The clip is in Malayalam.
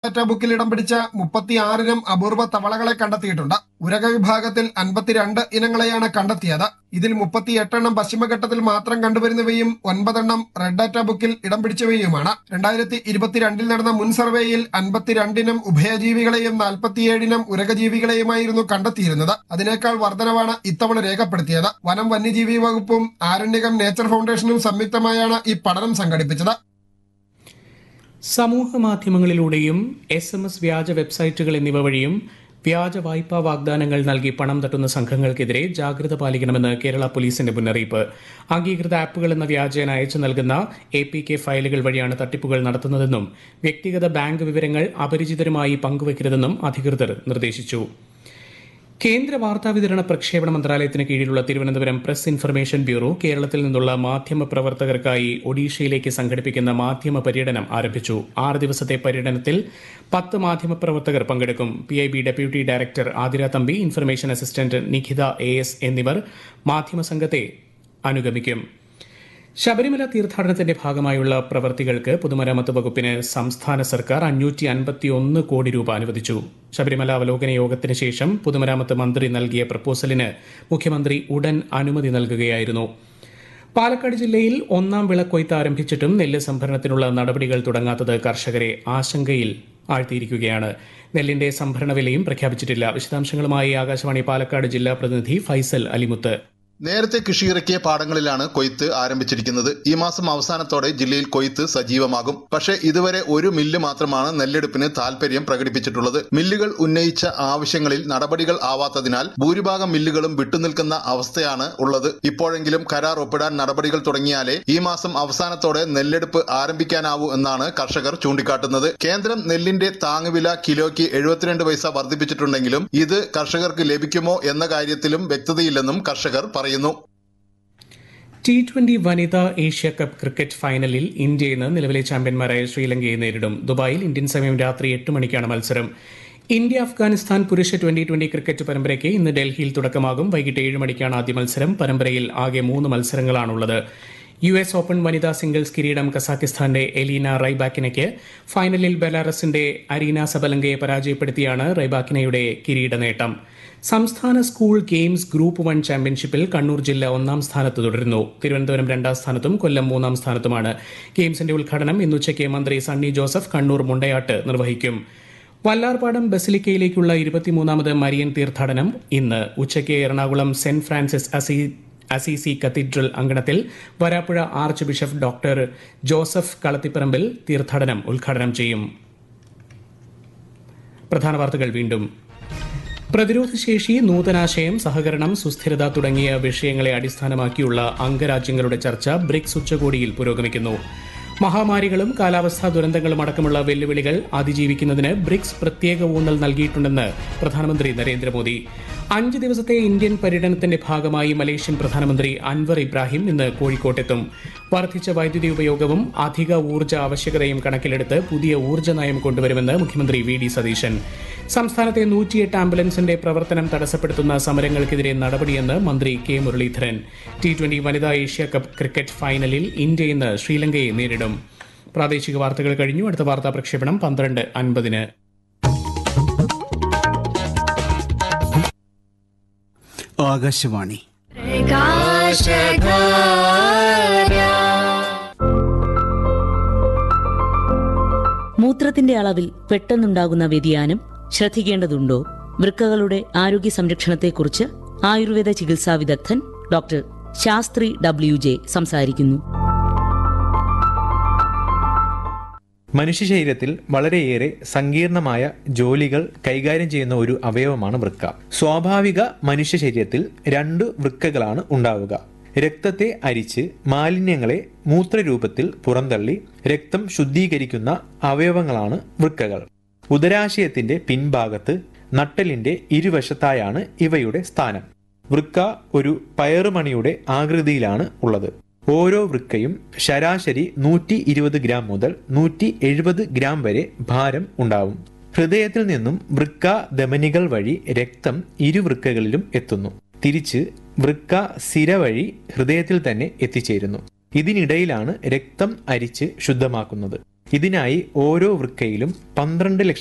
ഡാറ്റ ബുക്കിൽ ഇടം പിടിച്ച മുപ്പത്തിയാറിനം അപൂർവ തവളകളെ കണ്ടെത്തിയിട്ടുണ്ട് ഉരക വിഭാഗത്തിൽ അൻപത്തിരണ്ട് ഇനങ്ങളെയാണ് കണ്ടെത്തിയത് ഇതിൽ മുപ്പത്തിയെട്ടെണ്ണം പശ്ചിമഘട്ടത്തിൽ മാത്രം കണ്ടുവരുന്നവയും ഒൻപതെണ്ണം റെഡ് ഡാറ്റ ബുക്കിൽ ഇടം പിടിച്ചവയുമാണ് രണ്ടായിരത്തി ഇരുപത്തിരണ്ടിൽ നടന്ന മുൻ സർവേയിൽ അൻപത്തിരണ്ടിനം ഉഭയജീവികളെയും നാൽപ്പത്തിയേഴിനം ഉരകജീവികളെയുമായിരുന്നു കണ്ടെത്തിയിരുന്നത് അതിനേക്കാൾ വർധനവാണ് ഇത്തവണ രേഖപ്പെടുത്തിയത് വനം വന്യജീവി വകുപ്പും ആരണ്യകം നേച്ചർ ഫൗണ്ടേഷനും സംയുക്തമായാണ് ഈ പഠനം സംഘടിപ്പിച്ചത് സമൂഹ മാധ്യമങ്ങളിലൂടെയും എസ് എം എസ് വ്യാജ വെബ്സൈറ്റുകൾ എന്നിവ വഴിയും വ്യാജ വായ്പാ വാഗ്ദാനങ്ങൾ നൽകി പണം തട്ടുന്ന സംഘങ്ങൾക്കെതിരെ ജാഗ്രത പാലിക്കണമെന്ന് കേരള പോലീസിന്റെ മുന്നറിയിപ്പ് അംഗീകൃത ആപ്പുകൾ എന്ന വ്യാജേന അയച്ചു നൽകുന്ന എ പി കെ ഫയലുകൾ വഴിയാണ് തട്ടിപ്പുകൾ നടത്തുന്നതെന്നും വ്യക്തിഗത ബാങ്ക് വിവരങ്ങൾ അപരിചിതരുമായി പങ്കുവയ്ക്കരുതെന്നും അധികൃതർ നിർദ്ദേശിച്ചു കേന്ദ്ര വാർത്താവിതരണ പ്രക്ഷേപണ മന്ത്രാലയത്തിന് കീഴിലുള്ള തിരുവനന്തപുരം പ്രസ് ഇൻഫർമേഷൻ ബ്യൂറോ കേരളത്തിൽ നിന്നുള്ള മാധ്യമ പ്രവർത്തകർക്കായി ഒഡീഷയിലേക്ക് സംഘടിപ്പിക്കുന്ന മാധ്യമ പര്യടനം ആരംഭിച്ചു ആറ് ദിവസത്തെ പര്യടനത്തിൽ പത്ത് മാധ്യമ പ്രവർത്തകർ പങ്കെടുക്കും P I B deputy director Athira Thampi information assistant Nikhitha A S എന്നിവർ മാധ്യമ സംഘത്തെ അനുഗമിക്കും ശബരിമല തീർത്ഥാടനത്തിന്റെ ഭാഗമായുള്ള പ്രവർത്തികൾക്ക് പൊതുമരാമത്ത് വകുപ്പിന് സംസ്ഥാന സർക്കാർ അഞ്ഞൂറ്റി അൻപത്തിയൊന്ന് കോടി രൂപ അനുവദിച്ചു ശബരിമല അവലോകന യോഗത്തിന് ശേഷം പൊതുമരാമത്ത് മന്ത്രി നൽകിയ പ്രപ്പോസലിന് മുഖ്യമന്ത്രി ഉടൻ അനുമതി നൽകുകയായിരുന്നു പാലക്കാട് ജില്ലയിൽ ഒന്നാം വിളക്കൊയ്ത്ത് ആരംഭിച്ചിട്ടും നെല്ല് സംഭരണത്തിനുള്ള നടപടികൾ തുടങ്ങാത്തത് കർഷകരെ ആശങ്കയിൽ ആഴ്ത്തിയിരിക്കുകയാണ് നെല്ലിന്റെ സംഭരണ വിലയും പ്രഖ്യാപിച്ചിട്ടില്ല വിശദാംശങ്ങളുമായി ആകാശവാണി പാലക്കാട് ജില്ലാ പ്രതിനിധി ഫൈസൽ അലിമുത്ത് നേരത്തെ കൃഷിയിറക്കിയ പാടങ്ങളിലാണ് കൊയ്ത്ത് ആരംഭിച്ചിരിക്കുന്നത് ഈ മാസം അവസാനത്തോടെ ജില്ലയിൽ കൊയ്ത്ത് സജീവമാകും പക്ഷേ ഇതുവരെ ഒരു മില്ല് മാത്രമാണ് നെല്ലെടുപ്പിന് താൽപര്യം പ്രകടിപ്പിച്ചിട്ടുള്ളത് മില്ലുകൾ ഉന്നയിച്ച ആവശ്യങ്ങളിൽ നടപടികൾ ആവാത്തതിനാൽ ഭൂരിഭാഗം മില്ലുകളും വിട്ടുനിൽക്കുന്ന അവസ്ഥയാണ് ഉള്ളത് ഇപ്പോഴെങ്കിലും കരാർ ഒപ്പിടാൻ നടപടികൾ തുടങ്ങിയാലേ ഈ മാസം അവസാനത്തോടെ നെല്ലെടുപ്പ് ആരംഭിക്കാനാവൂ എന്നാണ് കർഷകർ ചൂണ്ടിക്കാട്ടുന്നത് കേന്ദ്രം നെല്ലിന്റെ താങ്ങുവില കിലോയ്ക്ക് എഴുപത്തിരണ്ട് പൈസ വർദ്ധിപ്പിച്ചിട്ടുണ്ടെങ്കിലും ഇത് കർഷകർക്ക് ലഭിക്കുമോ എന്ന കാര്യത്തിലും വ്യക്തതയില്ലെന്നും കർഷകർ പറയുന്നു ടി ട്വന്റി വനിതാ ഏഷ്യ കപ്പ് ക്രിക്കറ്റ് ഫൈനലിൽ ഇന്ത്യ ഇന്ന് നിലവിലെ ചാമ്പ്യന്മാരായ ശ്രീലങ്കയെ നേരിടും ദുബായിൽ ഇന്ത്യൻ സമയം രാത്രി എട്ട് മണിക്കാണ് മത്സരം ഇന്ത്യ അഫ്ഗാനിസ്ഥാൻ പുരുഷ ട്വന്റി ട്വന്റി ക്രിക്കറ്റ് പരമ്പരയ്ക്ക് ഇന്ന് ഡൽഹിയിൽ തുടക്കമാകും വൈകിട്ട് ഏഴ് മണിക്കാണ് ആദ്യ മത്സരം പരമ്പരയിൽ ആകെ മൂന്ന് മത്സരങ്ങളാണുള്ളത് യു എസ് ഓപ്പൺ വനിതാ സിംഗിൾസ് കിരീടം കസാക്കിസ്ഥാന്റെ എലീന റൈബാക്കിനയ്ക്ക് ഫൈനലിൽ ബെലാറസിന്റെ അരീന സബലങ്കയെ പരാജയപ്പെടുത്തിയാണ് റൈബാക്കിനയുടെ കിരീട നേട്ടം സംസ്ഥാന സ്കൂൾ ഗെയിംസ് ഗ്രൂപ്പ് വൺ ചാമ്പ്യൻഷിപ്പിൽ കണ്ണൂർ ജില്ല ഒന്നാം സ്ഥാനത്ത് തുടരുന്നു തിരുവനന്തപുരം രണ്ടാം സ്ഥാനത്തും കൊല്ലം മൂന്നാം സ്ഥാനത്തുമാണ് ഗെയിംസിന്റെ ഉദ്ഘാടനം ഇന്നുച്ചയ്ക്ക് മന്ത്രി സണ്ണി ജോസഫ് കണ്ണൂർ മുണ്ടയാട്ട് നിർവഹിക്കും വല്ലാർപാടം ബസിലിക്കയിലേക്കുള്ള ഇരുപത്തിമൂന്നാമത് മരിയൻ തീർത്ഥാടനം ഇന്ന് ഉച്ചയ്ക്ക് എറണാകുളം സെന്റ് ഫ്രാൻസിസ് അസീ അസീസി കത്തീഡ്രൽ അങ്കണത്തിൽ Varappuzha archbishop doctor Joseph Kalathiparambil തീർത്ഥാടനം ഉദ്ഘാടനം ചെയ്യും പ്രധാന വാർത്തകൾ വീണ്ടും പ്രതിരോധശേഷി നൂതനാശയം സഹകരണം സുസ്ഥിരത തുടങ്ങിയ വിഷയങ്ങളെ അടിസ്ഥാനമാക്കിയുള്ള അംഗരാജ്യങ്ങളുടെ ചർച്ച ബ്രിക്സ് ഉച്ചകോടിയിൽ പുരോഗമിക്കുന്നു മഹാമാരികളും കാലാവസ്ഥാ ദുരന്തങ്ങളും അടക്കമുള്ള വെല്ലുവിളികൾ അതിജീവിക്കുന്നതിന് ബ്രിക്സ് പ്രത്യേക ഊന്നൽ നൽകിയിട്ടുണ്ടെന്ന് പ്രധാനമന്ത്രി നരേന്ദ്രമോദി അഞ്ച് ദിവസത്തെ ഇന്ത്യൻ പര്യടനത്തിന്റെ ഭാഗമായി മലേഷ്യൻ പ്രധാനമന്ത്രി അൻവർ ഇബ്രാഹിം ഇന്ന് കോഴിക്കോട്ടെത്തും വർദ്ധിച്ച വൈദ്യുതി ഉപയോഗവും അധിക ഊർജ്ജ ആവശ്യകതയും കണക്കിലെടുത്ത് പുതിയ ഊർജ്ജ നയം കൊണ്ടുവരുമെന്ന് മുഖ്യമന്ത്രി വി ഡി സതീശൻ സംസ്ഥാനത്തെ നൂറ്റിയെട്ട് ആംബുലൻസിന്റെ പ്രവർത്തനം തടസ്സപ്പെടുത്തുന്ന സമരങ്ങൾക്കെതിരെ നടപടിയെന്ന് മന്ത്രി കെ മുരളീധരൻ ടി ട്വന്റി വനിതാ ഏഷ്യ കപ്പ് ക്രിക്കറ്റ് ഫൈനലിൽ ഇന്ത്യ ഇന്ന് ശ്രീലങ്കയെ നേരിടും പ്രാദേശിക വാർത്തകൾ കഴിഞ്ഞു അടുത്ത വാർത്താ പ്രക്ഷേപണം പന്ത്രണ്ട് അൻപതിന് ആകാശവാണി മൂത്രത്തിന്റെ അളവിൽ പെട്ടെന്നുണ്ടാകുന്ന വ്യതിയാനം ശ്രദ്ധിക്കേണ്ടതുണ്ടോ വൃക്കകളുടെ ആരോഗ്യ സംരക്ഷണത്തെക്കുറിച്ച് ആയുർവേദ ചികിത്സാ വിദഗ്ധൻ ഡോക്ടർ ശാസ്ത്രി ഡബ്ല്യു ജെ സംസാരിക്കുന്നു മനുഷ്യ ശരീരത്തിൽ വളരെയേറെ സങ്കീർണമായ ജോലികൾ കൈകാര്യം ചെയ്യുന്ന ഒരു അവയവമാണ് വൃക്ക സ്വാഭാവിക മനുഷ്യ ശരീരത്തിൽ രണ്ട് വൃക്കകളാണ് ഉണ്ടാവുക രക്തത്തെ അരിച്ച് മാലിന്യങ്ങളെ മൂത്രരൂപത്തിൽ പുറന്തള്ളി രക്തം ശുദ്ധീകരിക്കുന്ന അവയവങ്ങളാണ് വൃക്കകൾ ഉദരാശയത്തിന്റെ പിൻഭാഗത്ത് നട്ടലിന്റെ ഇരുവശത്തായാണ് ഇവയുടെ സ്ഥാനം വൃക്ക ഒരു പയറുമണിയുടെ ആകൃതിയിലാണ് ഉള്ളത് ഓരോ വൃക്കയും ശരാശരി നൂറ്റി ഇരുപത് ഗ്രാം മുതൽ നൂറ്റി എഴുപത് ഗ്രാം വരെ ഭാരം ഉണ്ടാവും ഹൃദയത്തിൽ നിന്നും വൃക്ക ധമനികൾ വഴി രക്തം ഇരുവൃക്കകളിലും എത്തുന്നു തിരിച്ച് വൃക്ക സിര വഴി ഹൃദയത്തിൽ തന്നെ എത്തിച്ചേരുന്നു ഇതിനിടയിലാണ് രക്തം അരിച്ച് ശുദ്ധമാക്കുന്നത് ഇതിനായി ഓരോ വൃക്കയിലും പന്ത്രണ്ട് ലക്ഷം